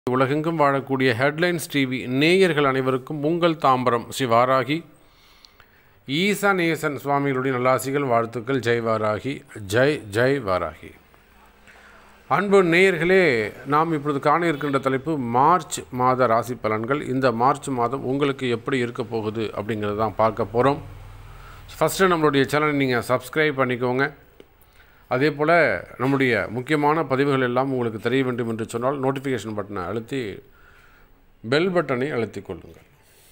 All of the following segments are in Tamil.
உலகெங்கும் வாழக்கூடிய ஹெட்லைன்ஸ் டிவி நேயர்கள் அனைவருக்கும் உங்கள் தாம்பரம் ஸ்ரீ வாராகி ஈசானேசன் சுவாமிகளுடைய நல்லாசிகள் வாழ்த்துக்கள் ஜெய் வாராகி ஜெய் ஜெய் வாராகி அன்பு நேயர்களே நாம் இப்பொழுது காண இருக்கின்ற தலைப்பு மார்ச் மாத ராசி பலன்கள் இந்த மார்ச் மாதம் உங்களுக்கு எப்படி இருக்க போகுது அப்படிங்கிறத தான் பார்க்க போகிறோம் ஃபஸ்ட்டு நம்மளுடைய சேனலை நீங்கள் சப்ஸ்கிரைப் பண்ணிக்கோங்க அதே போல் நம்முடைய முக்கியமான பதிவுகள் எல்லாம் உங்களுக்கு தெரிய வேண்டும் என்று சொன்னால் நோட்டிஃபிகேஷன் பட்டனை அழுத்தி பெல் பட்டனை அழுத்திக் கொள்ளுங்கள்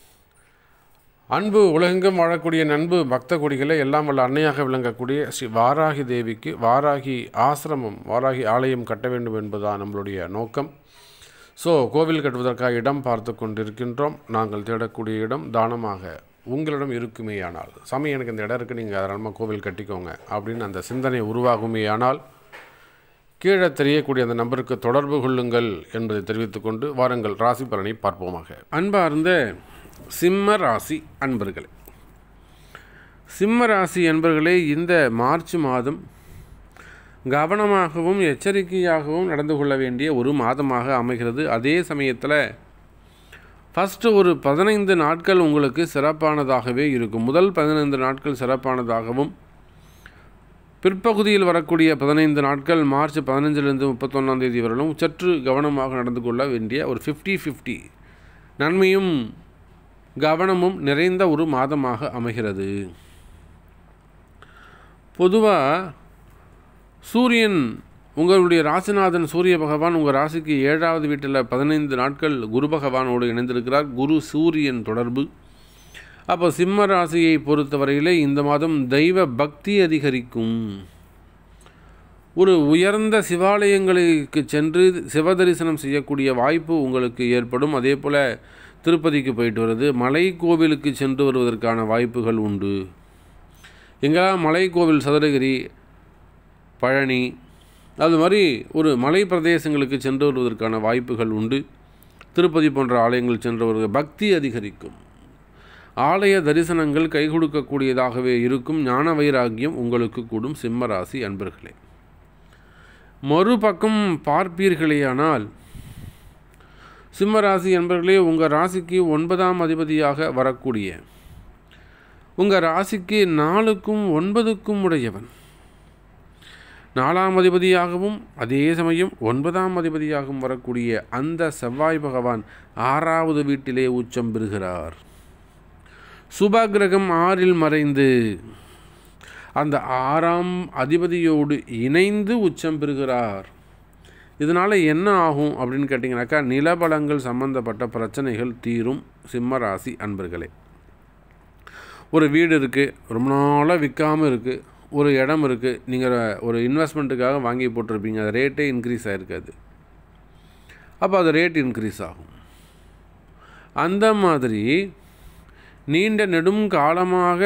அன்பு உலகெங்கும் வாழக்கூடிய நண்பு பக்த கொடிகளை எல்லாம் வல்ல அன்னையாக விளங்கக்கூடிய ஸ்ரீ வாராகி தேவிக்கு வாராகி ஆசிரமம் வாராகி ஆலயம் கட்ட வேண்டும் என்பதுதான் நம்மளுடைய நோக்கம் ஸோ கோவில் கட்டுவதற்காக இடம் பார்த்து கொண்டிருக்கின்றோம் நாங்கள் தேடக்கூடிய இடம் தானமாக உங்களிடம் இருக்குமேயானால் சாமி எனக்கு இந்த இடம் இருக்குது நீங்கள் தாராளமாக கோவில் கட்டிக்கோங்க அப்படின்னு அந்த சிந்தனை உருவாகுமேயானால் கீழே தெரியக்கூடிய அந்த நம்பருக்கு தொடர்பு கொள்ளுங்கள் என்பதை தெரிவித்துக்கொண்டு வாருங்கள் ராசி பலனை பார்ப்போமாக அன்பார்ந்த சிம்ம ராசி அன்பர்களே சிம்ம ராசி அன்பர்களே இந்த மார்ச் மாதம் கவனமாகவும் எச்சரிக்கையாகவும் நடந்து கொள்ள வேண்டிய ஒரு மாதமாக அமைகிறது அதே சமயத்தில் ஃபஸ்ட்டு ஒரு பதினைந்து நாட்கள் உங்களுக்கு சிறப்பானதாகவே இருக்கும் முதல் பதினைந்து நாட்கள் சிறப்பானதாகவும் பிற்பகுதியில் வரக்கூடிய பதினைந்து நாட்கள் மார்ச் பதினஞ்சிலிருந்து முப்பத்தொன்னாம் தேதி வரலும் சற்று கவனமாக நடந்து கொள்ள வேண்டிய ஒரு ஃபிஃப்டி ஃபிஃப்டி நன்மையும் கவனமும் நிறைந்த ஒரு மாதமாக அமைகிறது பொதுவாக சூரியன் உங்களுடைய ராசிநாதன் சூரிய பகவான் உங்கள் ராசிக்கு ஏழாவது வீட்டில் பதினைந்து நாட்கள் குரு பகவானோடு இணைந்திருக்கிறார் குரு சூரியன் தொடர்பு அப்போ சிம்ம ராசியை பொறுத்தவரையிலே இந்த மாதம் தெய்வ பக்தி அதிகரிக்கும் ஒரு உயர்ந்த சிவாலயங்களுக்கு சென்று சிவ தரிசனம் செய்யக்கூடிய வாய்ப்பு உங்களுக்கு ஏற்படும் அதே போல் திருப்பதிக்கு போயிட்டு வருது மலை கோவிலுக்கு சென்று வருவதற்கான வாய்ப்புகள் உண்டு எங்கெல்லாம் மலை கோவில் சதுரகிரி பழனி அது மாதிரி ஒரு மலை பிரதேசங்களுக்கு சென்று வருவதற்கான வாய்ப்புகள் உண்டு திருப்பதி போன்ற ஆலயங்கள் சென்று வருவது பக்தி அதிகரிக்கும் ஆலய தரிசனங்கள் கை கொடுக்கக்கூடியதாகவே இருக்கும் ஞான வைராக்கியம் உங்களுக்கு கூடும் சிம்மராசி அன்பர்களே மறுபக்கம் பார்ப்பீர்களேயானால் சிம்மராசி அன்பர்களே உங்கள் ராசிக்கு ஒன்பதாம் அதிபதியாக வரக்கூடிய உங்கள் ராசிக்கு நாலுக்கும் ஒன்பதுக்கும் உடையவன் நாலாம் அதிபதியாகவும் அதே சமயம் ஒன்பதாம் அதிபதியாகவும் வரக்கூடிய அந்த செவ்வாய் பகவான் ஆறாவது வீட்டிலே உச்சம் பெறுகிறார் சுபகிரகம் ஆறில் மறைந்து அந்த ஆறாம் அதிபதியோடு இணைந்து உச்சம் பெறுகிறார் இதனால் என்ன ஆகும் அப்படின்னு கேட்டிங்கனாக்கா நிலபலங்கள் சம்பந்தப்பட்ட பிரச்சனைகள் தீரும் சிம்மராசி அன்பர்களே ஒரு வீடு இருக்குது ரொம்ப நாளாக விற்காமல் இருக்குது ஒரு இடம் இருக்குது நீங்கள் ஒரு இன்வெஸ்ட்மெண்ட்டுக்காக வாங்கி போட்டிருப்பீங்க அது ரேட்டே இன்க்ரீஸ் ஆகிருக்காது அப்போ அது ரேட் இன்க்ரீஸ் ஆகும் அந்த மாதிரி நீண்ட நெடும் காலமாக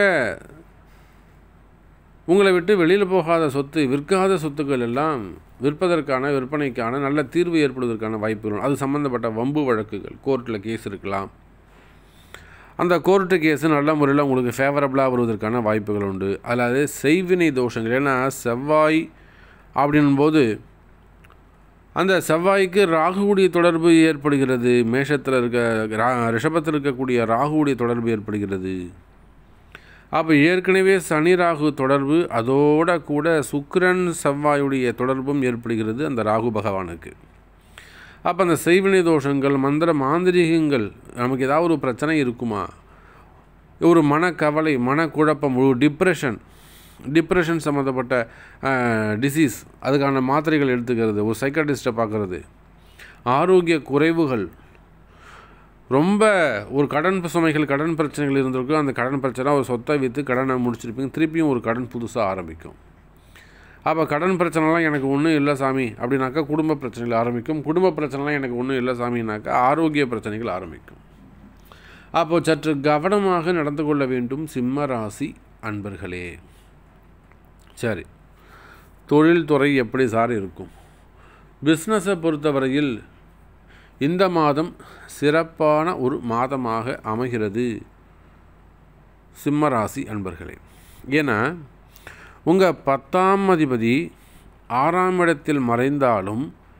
உங்களை விட்டு வெளியில் போகாத சொத்து விற்காத சொத்துக்கள் எல்லாம் விற்பதற்கான விற்பனைக்கான நல்ல தீர்வு ஏற்படுவதற்கான வாய்ப்புகள் அது சம்மந்தப்பட்ட வம்பு வழக்குகள் கோர்ட்டில் கேஸ் இருக்கலாம் அந்த கோர்ட்டு கேஸு நல்ல முறையில் உங்களுக்கு ஃபேவரபுளாக வருவதற்கான வாய்ப்புகள் உண்டு அதாவது செய்வினை தோஷங்கள் ஏன்னா செவ்வாய் அப்படின்போது அந்த செவ்வாய்க்கு ராகுவுடைய தொடர்பு ஏற்படுகிறது மேஷத்தில் இருக்க ரா ரிஷபத்தில் இருக்கக்கூடிய ராகுவுடைய தொடர்பு ஏற்படுகிறது அப்போ ஏற்கனவே சனி ராகு தொடர்பு அதோட கூட சுக்கிரன் செவ்வாயுடைய தொடர்பும் ஏற்படுகிறது அந்த ராகு பகவானுக்கு அப்போ அந்த செய்வினை தோஷங்கள் மந்திர மாந்திரிகங்கள் நமக்கு ஏதாவது ஒரு பிரச்சனை இருக்குமா ஒரு மனக்கவலை மனக்குழப்பம் ஒரு டிப்ரெஷன் டிப்ரெஷன் சம்மந்தப்பட்ட டிசீஸ் அதுக்கான மாத்திரைகள் எடுத்துக்கிறது ஒரு சைக்காட்டிஸ்ட்டை பார்க்குறது ஆரோக்கிய குறைவுகள் ரொம்ப ஒரு கடன் சுமைகள் கடன் பிரச்சனைகள் இருந்திருக்கும் அந்த கடன் பிரச்சனை ஒரு சொத்தை விற்று கடனை முடிச்சிருப்பீங்க திருப்பியும் ஒரு கடன் புதுசாக ஆரம்பிக்கும் அப்போ கடன் பிரச்சனைலாம் எனக்கு ஒன்றும் இல்லை சாமி அப்படின்னாக்கா குடும்ப பிரச்சனைகள் ஆரம்பிக்கும் குடும்ப பிரச்சனைலாம் எனக்கு ஒன்றும் இல்லை சாமினாக்கா ஆரோக்கிய பிரச்சனைகள் ஆரம்பிக்கும் அப்போது சற்று கவனமாக நடந்து கொள்ள வேண்டும் சிம்ம ராசி அன்பர்களே சரி தொழில்துறை எப்படி சார் இருக்கும் பிஸ்னஸை பொறுத்தவரையில் இந்த மாதம் சிறப்பான ஒரு மாதமாக அமைகிறது சிம்மராசி அன்பர்களே ஏன்னா உங்கள் பத்தாம் அதிபதி ஆறாம் இடத்தில் மறைந்தாலும்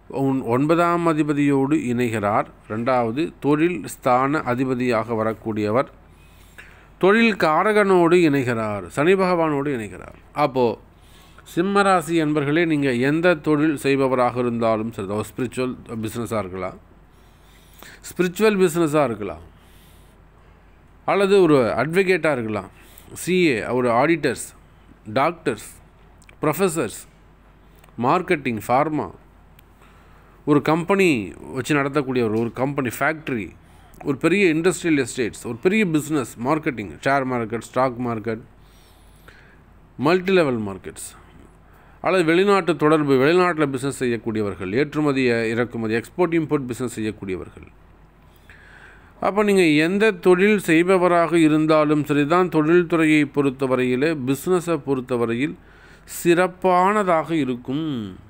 ஒன்- ஒன்பதாம் அதிபதியோடு இணைகிறார் ரெண்டாவது தொழில் ஸ்தான அதிபதியாக வரக்கூடியவர் தொழில் காரகனோடு இணைகிறார் சனி பகவானோடு இணைகிறார் அப்போது சிம்மராசி என்பர்களே நீங்கள் எந்த தொழில் செய்பவராக இருந்தாலும் சரி ஒரு ஸ்பிரிச்சுவல் பிஸ்னஸாக இருக்கலாம் ஸ்பிரிச்சுவல் பிஸ்னஸாக இருக்கலாம் அல்லது ஒரு அட்வொகேட்டாக இருக்கலாம் சிஏ ஒரு auditors doctors professors marketing pharma ஒரு கம்பெனி வச்சு நடத்தக்கூடியவர் ஒரு கம்பெனி ஃபேக்ட்ரி ஒரு பெரிய இண்டஸ்ட்ரியல் எஸ்டேட்ஸ் ஒரு பெரிய business marketing share market stock market multi level markets அல்லது வெளிநாட்டு தொடர்பு வெளிநாட்டில் பிஸ்னஸ் செய்யக்கூடியவர்கள் ஏற்றுமதி இறக்குமதி எக்ஸ்போர்ட் இம்போர்ட் பிஸ்னஸ் செய்யக்கூடியவர்கள் அப்போ நீங்கள் எந்த தொழில் செய்பவராக இருந்தாலும் சரிதான் தொழில்துறையை பொறுத்தவரையில் பிஸ்னஸை பொறுத்தவரையில் சிறப்பானதாக இருக்கும்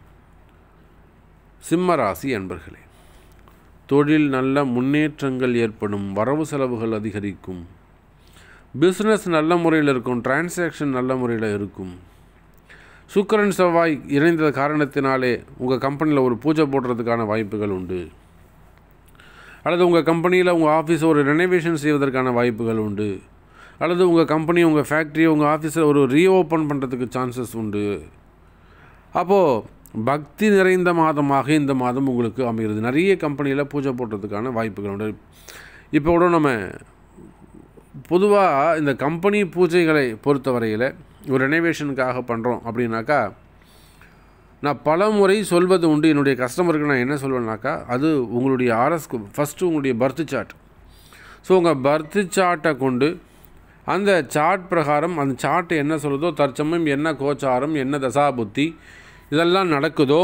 சிம்மராசி அன்பர்களே தொழில் நல்ல முன்னேற்றங்கள் ஏற்படும் வரவு செலவுகள் அதிகரிக்கும் பிஸ்னஸ் நல்ல முறையில் இருக்கும் டிரான்சாக்ஷன் நல்ல முறையில் இருக்கும் சுக்கிரன் செவ்வாய் இணைந்த காரணத்தினாலே உங்கள் கம்பெனியில் ஒரு பூஜை போடுறதுக்கான வாய்ப்புகள் உண்டு அல்லது உங்கள் கம்பெனியில் உங்கள் ஆஃபீஸை ஒரு ரெனோவேஷன் செய்வதற்கான வாய்ப்புகள் உண்டு அல்லது உங்கள் கம்பெனி உங்கள் ஃபேக்ட்ரி உங்கள் ஆஃபீஸை ஒரு ரீஓப்பன் பண்ணுறதுக்கு சான்சஸ் உண்டு அப்போது பக்தி நிறைந்த மாதமாக இந்த மாதம் உங்களுக்கு அமைகிறது நிறைய கம்பெனியில் பூஜை போடுறதுக்கான வாய்ப்புகள் உண்டு இப்போ கூட நம்ம பொதுவாக இந்த கம்பெனி பூஜைகளை பொறுத்தவரையில் ஒரு ரெனோவேஷனுக்காக பண்ணுறோம் அப்படின்னாக்கா நான் பல முறை சொல்வது உண்டு என்னுடைய கஸ்டமருக்கு நான் என்ன சொல்வேன்னாக்கா அது உங்களுடைய ஆர்எஸ்க்கு ஃபஸ்ட்டு உங்களுடைய பர்த் சார்ட் ஸோ உங்கள் பர்த் சார்ட்டை கொண்டு அந்த சார்ட் பிரகாரம் அந்த சார்ட் என்ன சொல்லுதோ தற்சமயம் என்ன கோச்சாரம் என்ன தசாபுத்தி இதெல்லாம் நடக்குதோ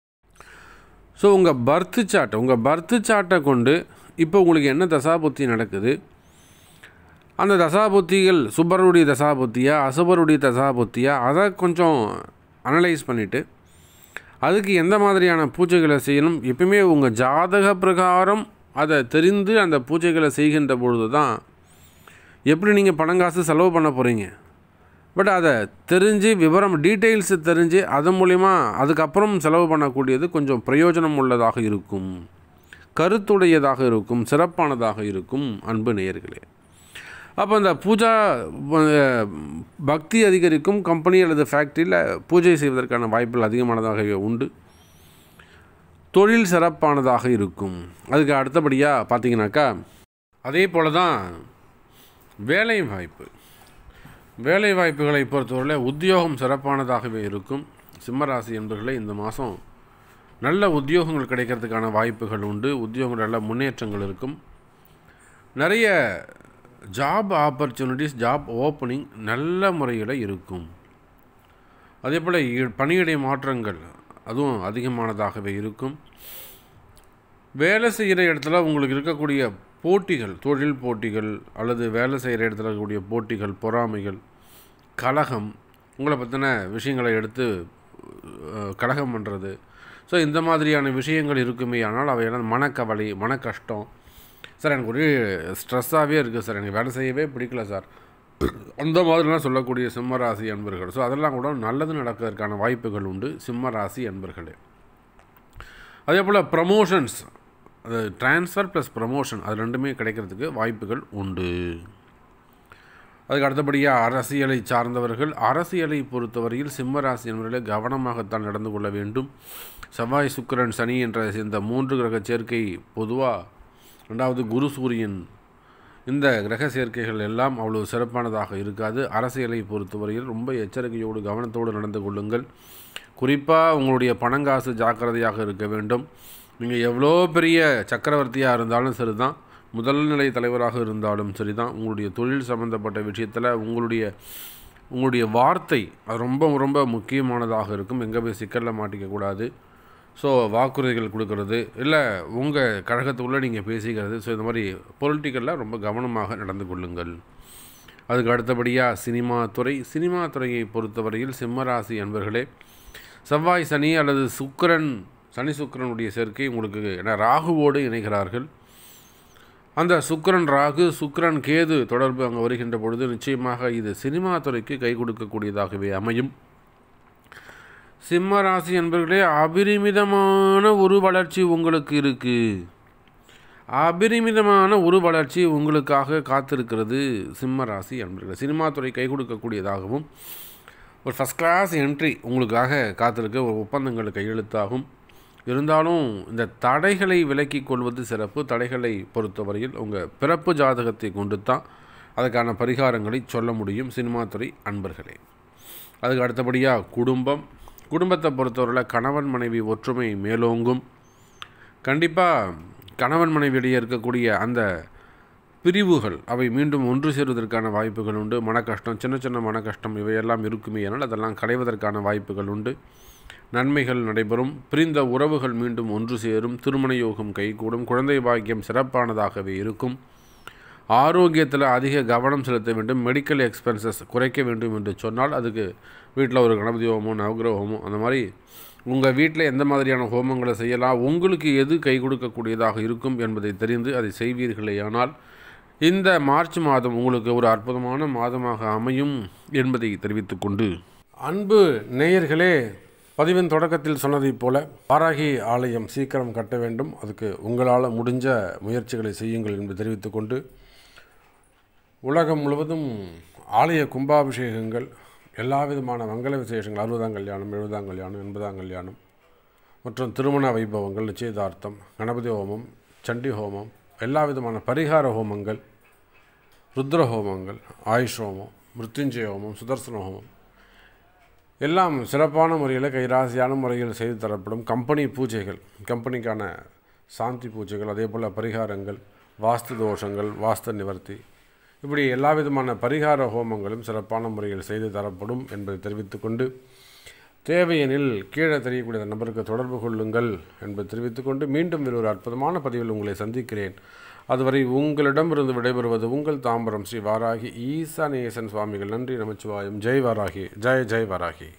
ஸோ உங்கள் பர்த் சார்ட் உங்கள் பர்த் சார்ட்டை கொண்டு இப்போ உங்களுக்கு என்ன தசாபுத்தி நடக்குது அந்த தசாபுத்திகள் சுபருடைய தசாபுத்தியா அசுபருடைய தசாபுத்தியா அதை கொஞ்சம் அனலைஸ் பண்ணிவிட்டு அதுக்கு எந்த மாதிரியான பூஜைகளை செய்யணும் எப்பயுமே உங்கள் ஜாதக பிரகாரம் அதை தெரிந்து அந்த பூஜைகளை செய்கின்ற பொழுது தான் எப்படி நீங்கள் பணங்காசு செலவு பண்ண போகிறீங்க பட் அதை தெரிஞ்சு விவரம் டீட்டெயில்ஸ் தெரிஞ்சு அதன் மூலிமா அதுக்கப்புறம் செலவு பண்ணக்கூடியது கொஞ்சம் பிரயோஜனம் உள்ளதாக இருக்கும் கருத்துடையதாக இருக்கும் சிறப்பானதாக இருக்கும் அன்பு நேயர்களே அப்போ அந்த பூஜா அஹ், பக்தி அதிகரிக்கும் கம்பெனி அல்லது ஃபேக்ட்ரியில் பூஜை செய்வதற்கான வாய்ப்புகள் அதிகமானதாகவே உண்டு தொழில் சிறப்பானதாக இருக்கும் அதுக்கு அடுத்தபடியாக பார்த்தீங்கன்னாக்கா அதே போல தான் வேலை வாய்ப்பு வேலை வாய்ப்புகளை பொறுத்தவரையில் உத்தியோகம் சிறப்பானதாகவே இருக்கும் சிம்மராசி என்பர்களே இந்த மாதம் நல்ல உத்தியோகங்கள் கிடைக்கிறதுக்கான வாய்ப்புகள் உண்டு உத்தியோகம் நல்ல முன்னேற்றங்கள் இருக்கும் நிறைய ஜாப் ஆப்பர்ச்சுனிட்டிஸ் ஜாப் ஓப்பனிங் நல்ல முறையில் இருக்கும் அதே போல் இ- பணியிடை மாற்றங்கள் அதுவும் அதிகமானதாகவே இருக்கும் வேலை செய்கிற இடத்துல உங்களுக்கு இருக்கக்கூடிய போட்டிகள் தொழில் போட்டிகள் அல்லது வேலை செய்கிற இடத்துல இருக்கக்கூடிய போட்டிகள் பொறாமைகள் கலகம் உங்களை பற்றின விஷயங்களை எடுத்து அஹ், கலகம் பண்ணுறது ஸோ இந்த மாதிரியான விஷயங்கள் இருக்குமே ஆனால் அவையெல்லாம் மனக்கவலை மன கஷ்டம் சார் எனக்கு ஒரே ஸ்ட்ரெஸ்ஸாகவே இருக்குது சார் எனக்கு வேலை செய்யவே பிடிக்கல சார் அந்த மாதிரிலாம் சொல்லக்கூடிய சிம்மராசி அன்பர்கள் ஸோ அதெல்லாம் கூட நல்லது நடக்கிறதுக்கான வாய்ப்புகள் உண்டு சிம்மராசி அன்பர்களே அதே போல் ப்ரமோஷன்ஸ் அது ட்ரான்ஸ்ஃபர் ப்ளஸ் ப்ரமோஷன் அது ரெண்டுமே கிடைக்கிறதுக்கு வாய்ப்புகள் உண்டு அதுக்கு அடுத்தபடியாக அரசியலை சார்ந்தவர்கள் அரசியலை பொறுத்தவரையில் சிம்மராசி என்பவர்களே கவனமாகத்தான் நடந்து கொள்ள வேண்டும் செவ்வாய் சுக்கிரன் சனி என்ற இந்த மூன்று கிரக சேர்க்கை பொதுவாக ரெண்டாவது குரு சூரியன் இந்த கிரக சேர்க்கைகள் எல்லாம் அவ்வளவு சிறப்பானதாக இருக்காது அரசியலை பொறுத்தவரையில் ரொம்ப எச்சரிக்கையோடு கவனத்தோடு நடந்து கொள்ளுங்கள் குறிப்பாக உங்களுடைய பணங்காசு ஜாக்கிரதையாக இருக்க வேண்டும் நீங்கள் எவ்வளோ பெரிய சக்கரவர்த்தியாக இருந்தாலும் சரிதான் முதல் நிலை தலைவராக இருந்தாலும் சரிதான் உங்களுடைய தொழில் சம்பந்தப்பட்ட விஷயத்தில் உங்களுடைய உங்களுடைய வார்த்தை அது ரொம்ப ரொம்ப முக்கியமானதாக இருக்கும் எங்கே போய் சிக்கலில் மாட்டிக்கக்கூடாது ஸோ வாக்குறுதிகள் கொடுக்கறது இல்லை உங்கள் கழகத்துக்குள்ளே நீங்கள் பேசிக்கிறது ஸோ இந்த மாதிரி பொலிட்டிக்கலில் ரொம்ப கவனமாக நடந்து கொள்ளுங்கள் அதுக்கு அடுத்தபடியாக சினிமா துறை சினிமா துறையை பொறுத்தவரையில் சிம்மராசி அன்பர்களே செவ்வாய் சனி அல்லது சுக்கிரன் சனி சுக்கிரனுடைய சேர்க்கை உங்களுக்கு என ராகுவோடு இணைகிறார்கள் அந்த சுக்கிரன் ராகு சுக்கிரன் கேது தொடர்பு அங்கே வருகின்ற பொழுது நிச்சயமாக இது சினிமா துறைக்கு கை கொடுக்கக்கூடியதாகவே அமையும் சிம்ம ராசி என்பர்களே அபரிமிதமான ஒரு வளர்ச்சி உங்களுக்கு இருக்குது அபரிமிதமான ஒரு வளர்ச்சி உங்களுக்காக காத்திருக்கிறது சிம்ம ராசி என்பர்களே சினிமா துறை கை கொடுக்கக்கூடியதாகவும் ஒரு ஃபஸ்ட் கிளாஸ் என்ட்ரி உங்களுக்காக காத்திருக்க ஒரு ஒப்பந்தங்கள் கையெழுத்தாகும் இருந்தாலும் இந்த தடைகளை விலக்கிக் கொள்வது சிறப்பு தடைகளை பொறுத்தவரையில் உங்கள் பிறப்பு ஜாதகத்தை கொண்டு தான் அதுக்கான பரிகாரங்களை சொல்ல முடியும் சினிமா துறை அன்பர்களே அதுக்கு அடுத்தபடியாக குடும்பம் குடும்பத்தை பொறுத்தவரையில் கணவன் மனைவி ஒற்றுமை மேலோங்கும் கண்டிப்பாக கணவன் மனைவியிடையே இருக்கக்கூடிய அந்த பிரிவுகள் அவை மீண்டும் ஒன்று சேருவதற்கான வாய்ப்புகள் உண்டு மன கஷ்டம் சின்ன சின்ன மன கஷ்டம் இவையெல்லாம் இருக்குமே ஆனால் அதெல்லாம் களைவதற்கான வாய்ப்புகள் உண்டு நன்மைகள் நடைபெறும் பிரிந்த உறவுகள் மீண்டும் ஒன்று சேரும் திருமண யோகம் கைகூடும் குழந்தை பாக்கியம் சிறப்பானதாகவே இருக்கும் ஆரோக்கியத்தில் அதிக கவனம் செலுத்த வேண்டும் மெடிக்கல் எக்ஸ்பென்சஸ் குறைக்க வேண்டும் என்று சொன்னால் அதுக்கு வீட்டில் ஒரு கணபதி ஹோமம் நவகிரக ஹோமம் அந்த மாதிரி உங்கள் வீட்டில் எந்த மாதிரியான ஹோமங்களை செய்யலாம் உங்களுக்கு எது கை கொடுக்கக்கூடியதாக இருக்கும் என்பதை தெரிந்து அதை செய்வீர்களேயானால் இந்த மார்ச் மாதம் உங்களுக்கு ஒரு அற்புதமான மாதமாக அமையும் என்பதை தெரிவித்துக்கொண்டு அன்பு நேயர்களே பதிவின் தொடக்கத்தில் சொன்னதைப் போல வாராகி ஆலயம் சீக்கிரம் கட்ட வேண்டும் அதுக்கு உங்களால் முடிஞ்ச முயற்சிகளை செய்யுங்கள் என்று தெரிவித்துக்கொண்டு உலகம் முழுவதும் ஆலய கும்பாபிஷேகங்கள் எல்லா விதமான மங்கள விசேஷங்கள் அறுபதாம் கல்யாணம் எழுபதாம் கல்யாணம் எண்பதாம் கல்யாணம் மற்றும் திருமண வைபவங்கள் நிச்சயதார்த்தம் கணபதி ஹோமம் சண்டி ஹோமம் எல்லா விதமான பரிகார ஹோமங்கள் ருத்ர ஹோமங்கள் ஆயுஷ் ஹோமம் மிருத்யுஞ்சய ஹோமம் சுதர்சன ஹோமம் எல்லாம் சிறப்பான முறையில் கைராசியான முறையில் செய்து தரப்படும் கம்பெனி பூஜைகள் கம்பெனிக்கான சாந்தி பூஜைகள் அதே போல் பரிகாரங்கள் வாஸ்து தோஷங்கள் வாஸ்து நிவர்த்தி இப்படி எல்லா விதமான பரிகார ஹோமங்களும் சிறப்பான முறையில் செய்து தரப்படும் என்பதை தெரிவித்துக்கொண்டு தேவையெனில் கீழே தெரியக்கூடிய நபருக்கு தொடர்பு கொள்ளுங்கள் என்பதை தெரிவித்துக்கொண்டு மீண்டும் வேறு ஒரு அற்புதமான பதிவில் உங்களை சந்திக்கிறேன் அதுவரை உங்களிடமிருந்து விடைபெறுவது உங்கள் தாம்பரம் ஸ்ரீ வாராகி ஈசானேசன் சுவாமிகள் நன்றி நமச்சிவாயம் ஜெய் வாராகி ஜெய் ஜெய் வாராகி